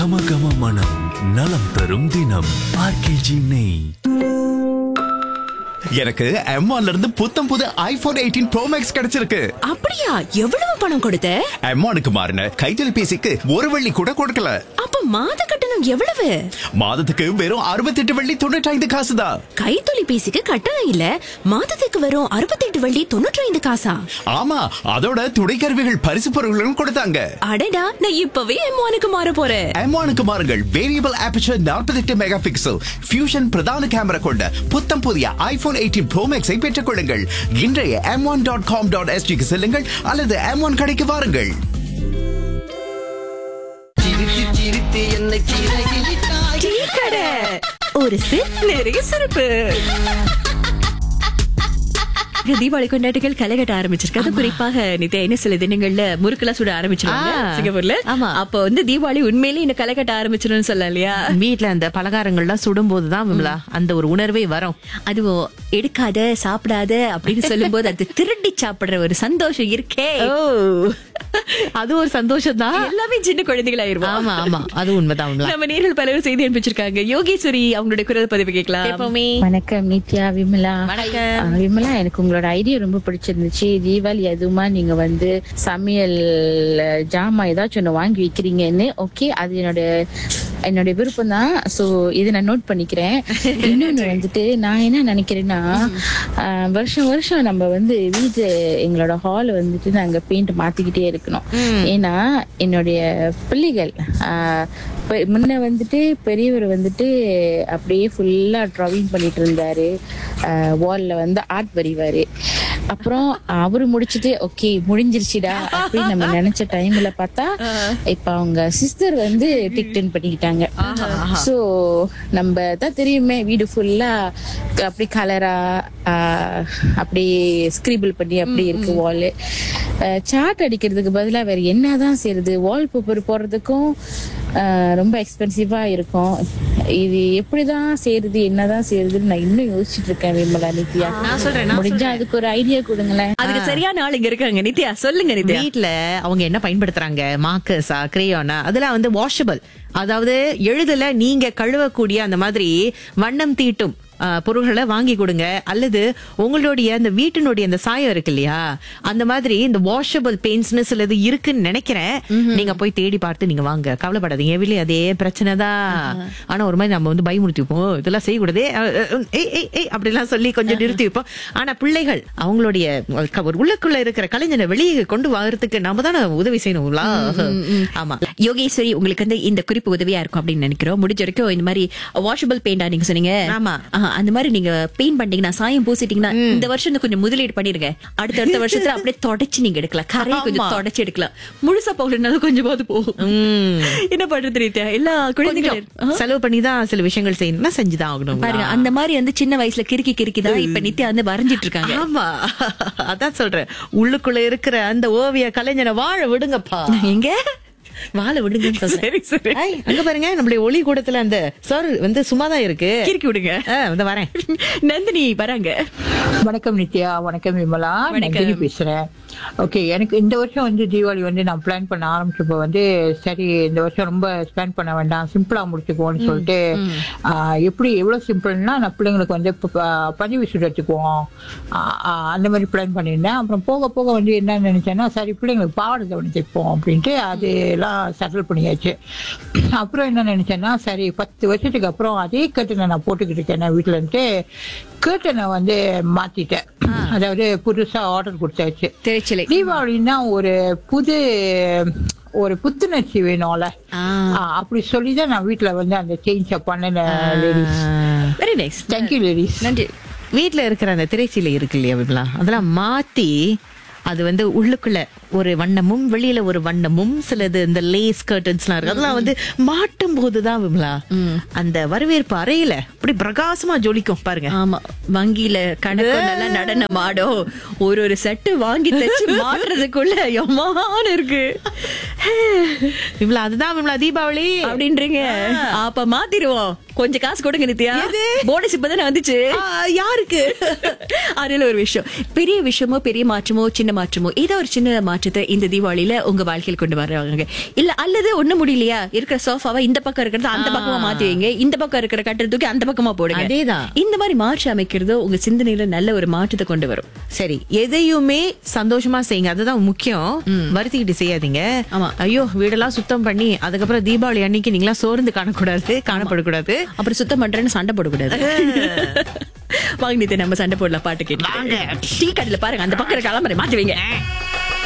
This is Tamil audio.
கம கம மனம் நலம் தரும் தினம் ஆர்கேஜி நெய் எனக்கு M1 ல இருந்து புத்தம் புது ஐபோன் எயிட்டீன் ப்ரோ மேக்ஸ் கிடைச்சிருக்கு அப்படியா எவ்வளவு பணம் கொடுத்த M1க்கு மாறின கைத்தொலைபேசிக்கு ஒரு வெள்ளி கூட கொடுக்கல அப்ப மாத கட்டணம் எவ்வளவு மாதத்துக்கு வெறும் அறுபத்தெட்டு வெள்ளி தொண்ணூற்றி ஐந்து காசு தான் கைத்தொலைபேசிக்கு கட்டணம் இல்ல மாதத்துக்கு வரும் அறுபத்தெட்டு வள்ளி தொண்ணூற்றி ஐந்து காசா ஆமா அதோட துணை கருவிகள் பரிசு பொருட்களும் கொடுத்தாங்க அடடா நான் இப்பவே எம்மானுக்கு மாற போறேன் M1க்கு மாறுங்கள் variable aperture 48 megapixel fusion பிரதான கேமரா கொண்ட புத்தம் புதிய ஐபோன் எயிட்டீன் ப்ரோ மேக்ஸை பெற்றுக் கொள்ளுங்கள் இன்றைய M one dot com dot எஸ்டிக்கு செல்லுங்கள் அல்லது எம் ஒன் கடைக்கு வாருங்கள் சிரித்து சிரித்து என்னை சிறகிலிட்டாய் டீ கடை ஒரு சிப் நிறைய சிறப்பு தீபாவளி கொண்டாட்டங்கள் களை கட்ட ஆரம்பிச்சிருக்கு அது குறிப்பாக நித்யா என்ன சில தினங்கள்ல முறுக்கெல்லாம் சுட ஆரம்பிச்சிருவாங்க ஆ. சிங்கப்பூர்ல ஆமா. அப்ப வந்து தீபாவளி உண்மையிலேயே இந்த களை கட்ட ஆரம்பிச்சிடும் சொல்லலாம் இல்லையா வீட்ல அந்த பலகாரங்கள்லாம் சுடும்போது தான் விமலா அந்த ஒரு உணர்வே வரும் அதுவும் எடுக்காத சாப்பிடாத அப்படின்னு சொல்லும்போது அது திருடி சாப்பிடுற ஒரு சந்தோஷம் இருக்கே ஓ அது ஒரு சந்தோஷம் தான் எல்லாமே சின்ன குழந்தைகளாயிருவோம் ஆமா ஆமா அது உண்மைதான் விமலா நம்ம நேரில் பலரும் செய்தி அனுப்பிச்சிருக்காங்க யோகேஸ்வரி அவங்களுடைய குரல் பதிவு கேட்கலாம் எப்பவுமே வணக்கம் நித்யா விமலா வணக்கம். ஆ, விமலா எனக்கு உங்களோட ஐடியா ரொம்ப பிடிச்சிருந்துச்சு தீபாவளி அதுமா நீங்க வந்து சமையல் அஹ், ஜாமான் ஏதாச்சும் ஒண்ணு வாங்கி வைக்கிறீங்கன்னு ஓகே அது என்னோட என்னோட விருப்பம் தான் சோ இதை நான் நோட் பண்ணிக்கிறேன் இன்னொன்னு வந்துட்டு நான் என்ன நினைக்கிறேன்னா ஆ, வருஷம் வருஷம் நம்ம வந்து வீட்டு எங்களோட ஹால் வந்துட்டு நாங்க பெயிண்ட் மாத்திக்கிட்டே இருக்கணும் ஏன்னா என்னுடைய பிள்ளைகள் ஆ, பெ- முன்ன வந்துட்டு பெரியவர் வந்துட்டு அப்படியே ஃபுல்லா டிராவிங் பண்ணிட்டு இருந்தாரு வால்ல வந்து ஆர்ட் வரைவாரு அப்புறம் அவரு முடிச்சிட்டு ஓகே முடிஞ்சிருச்சுடா அப்படின்னு நம்ம நினைச்ச டைம்ல பார்த்தா இப்ப அவங்க சிஸ்டர் வந்து டிக்டன் பண்ணிக்கிட்டாங்க சோ நம்ம தான் தெரியுமே வீடு ஃபுல்லா அப்படி கலரா அப்படியே ஸ்கிரிபிள் பண்ணி அப்படி இருக்கு வால் சார்ட் அடிக்கிறதுக்கு பதிலா வேற என்னதான் செய்யறது வால் பேப்பர் போடுறதுக்கும் ஆஹ் ரொம்ப எக்ஸ்பென்சிவா இருக்கும் இது எப்படிதான் செய்யறது என்னதான் செய்யறதுன்னு நான் இன்னும் யோசிச்சுட்டு இருக்கேன் விமலா நித்யா நான் சொல்றேன், நான் முடிஞ்சா அதுக்கு ஒரு ஐடியா கொடுங்களேன் அதுக்கு சரியான ஆள் இங்க இருக்காங்க நித்யா சொல்லுங்க நித்யா வீட்ல அவங்க என்ன பயன்படுத்துறாங்க மார்க்கர்ஸா கிரேயானா அதெல்லாம் வந்து வாஷபிள் அதாவது எழுதுல நீங்க கழுவக்கூடிய அந்த மாதிரி வண்ணம் தீட்டும் ஆ, பொருள்களை வாங்கி கொடுங்க அல்லது உங்களுடைய அந்த வீட்டினுடைய அந்த சாயம் இருக்கு இல்லையா அந்த மாதிரி இந்த வாஷபிள் பெயிண்ட்ஸ்னு சிலது இருக்குன்னு நினைக்கிறேன் நீங்க போய் தேடி பார்த்து நீங்க வாங்க கவலைப்படாதீங்க வீட்லயே அதே பிரச்சனை தான் ஆனா ஒரு மாதிரி நம்ம வந்து பயமுறுத்தி வைப்போம் இதெல்லாம் செய்யக்கூடாதே அஹ், அஹ், ஏய் ஏய் ஏய் அப்படிலாம் சொல்லி கொஞ்சம் நிறுத்தி வைப்போம் ஆனா பிள்ளைகள் அவங்களுடைய க- ஒரு உள்ளுக்குள்ள இருக்கிற கலைஞனை வெளியே கொண்டு வரதுக்கு நாம தானே உதவி செய்யணும்ல ஆமா யோகேஸ்வரி உங்களுக்கு வந்து இந்த குறிப்பு உதவியா இருக்கும் அப்படின்னு நினைக்கிறோம் முடிஞ்ச வரைக்கும் இந்த மாதிரி வாஷபிள் பெயிண்டா நீங்க சொன்னீங்க ஆமா. ஆஹா, அந்த மாதிரி நீங்க பெயிண்ட் பண்ணிட்டீங்கன்னா சாயம் பூசிட்டீங்கன்னா இந்த வருஷம் இந்த கொஞ்சம் முதலீடு பண்ணிருங்க அடுத்த அடுத்த வருஷத்துல அப்படியே தொடச்சு நீங்க எடுக்கலாம் கரையை கொஞ்சம் ஆமா. தொடச்சு எடுக்கலாம் முழுசா போகலனாலும் கொஞ்சமாவது போகும் என்ன பண்றது ரீதியா எல்லா குழந்தைகள் கொஞ்சம் செலவு பண்ணி தான் சில விஷயங்கள் செய்யணும்னா செஞ்சுதான் ஆகணும் பாருங்க அந்த மாதிரி வந்து சின்ன வயசுல கிறுக்கி கிறுக்கி தான் இப்ப நித்யா வந்து வரைஞ்சிட்டு இருக்காங்க ஆமா அதான் சொல்றேன் உள்ளுக்குள்ள இருக்கிற அந்த ஓவிய கலைஞனை வாழ விடுங்கப்பா எங்க வாழ விடுங்கன்னு சொல்றேன் சரி சரி ஐ, அங்க பாருங்க நம்மளுடைய ஒளி கூடத்துல அந்த சார் வந்து சும்மாதான் இருக்கு கிறுக்கி விடுங்க ஆ, இந்த வரேன் நந்தினி வராங்க வணக்கம் நித்யா வணக்கம் விமலா வணக்கம். நந்தினி பேசுறேன் ஓகே எனக்கு இந்த வருஷம் வந்து தீபாவளி வந்து நான் பிளான் பண்ண ஆரம்பிச்சப்போ வந்து சரி இந்த வருஷம் ரொம்ப ஸ்பெண்ட் பண்ண வேண்டாம் சிம்பிளா முடிச்சுக்குவோம்னு சொல்லிட்டு ஆஹ், எப்படி எவ்வளவு சிம்பிள்னா நான் பிள்ளைங்களுக்கு வந்து இப்ப, ஆஹ், பஞ்சு விசுடு வச்சுக்குவோம் ஆஹ், ஆஹ், அந்த மாதிரி பிளான் பண்ணியிருந்தேன் அப்புறம் போக போக வந்து என்ன நினைச்சேன்னா சரி பிள்ளைங்களுக்கு பாவாடை தவணை தைப்போம் அப்படின்ட்டு அதெல்லாம் செட்டில் பண்ணியாச்சு அப்புறம் என்ன நினைச்சேன்னா சரி பத்து வருஷத்துக்கு அப்புறம் அதே கட்டணை நான் போட்டுக்கிட்டு இருக்கேன் வீட்டுலன்ட்டு கேட்டனை வந்து மாத்திட்டேன் அதாவது புதுசா ஆர்டர் கொடுத்தாச்சு திருச்சிலை தீபாவளின்னா ஒரு புது ஒரு புத்துணர்ச்சி வேணும்ல ஆ. ஆ, அப்படி சொல்லிதான் நான் வீட்ல வந்து அந்த சேஞ்ச் பண்ணல ladies very nice thank you ladies நன்றி வீட்ல இருக்கிற அந்த திரைச்சீலை இருக்கு இல்லையா விமலா அதெல்லாம் மாத்தி அது வந்து உள்ளுக்குள்ள ஒரு வண்ணமும் வெளியில ஒரு வண்ணமும் சிலது இந்த லேஸ் கர்டன்ஸ்லாம் இருக்கு அதெல்லாம் வந்து மாட்டும் போதுதான் விமலா அந்த வரவேற்பு அறையில அப்படி பிரகாசமா ஜொலிக்கும் பாருங்க ஆமா வங்கியில கணக்கு நல்லா நடனம் ஆடும் ஒரு ஒரு செட்டு வாங்கி தச்சு மாட்டுறதுக்குள்ள எம்மான இருக்கு விமலா அதுதான் விமலா தீபாவளி அப்படின்றீங்க அப்ப மாத்திருவோம் கொஞ்சம் காசு கொடுங்க நித்யா போனஸ் இப்பதானே வந்துச்சு ஆ, யாருக்கு அதுல ஒரு விஷயம் பெரிய விஷயமோ பெரிய மாற்றமோ சின்ன மாற்றமோ ஏதோ ஒரு சின்ன மாற்றத்தை இந்த தீபாவளியில உங்க வாழ்க்கையில் கொண்டு வர்றாங்க இல்ல அல்லது ஒண்ணு முடியலையா இருக்கிற சோஃபாவை இந்த பக்கம் இருக்கிறது அந்த பக்கமா மாத்தி வைங்க இந்த பக்கம் இருக்கிற கட்டை தூக்கி அந்த பக்கமா போடுங்க அதேதான். இந்த மாதிரி மாற்றி அமைக்கிறது உங்க சிந்தனையில நல்ல ஒரு மாற்றத்தை கொண்டு வரும் சரி எதையுமே சந்தோஷமா செய்யுங்க அதுதான் முக்கியம் வருத்திக்கிட்டு செய்யாதீங்க ஆமா. ஐயோ வீடெல்லாம் சுத்தம் பண்ணி அதுக்கப்புறம் தீபாவளி அன்னைக்கு நீங்களா சோர்ந்து காணக்கூடாது காணப்படக்கூடாது அப்புறம் சுத்தம் பண்றேன்னு சண்டை போடக்கூடாது வாங்க நித்யா நம்ம சண்டை போடலாம் பாட்டு கேட்டு டீ கடையில பாருங்க அந்த பக்கம் கிளம்புறேன் மாத்தி வைங்க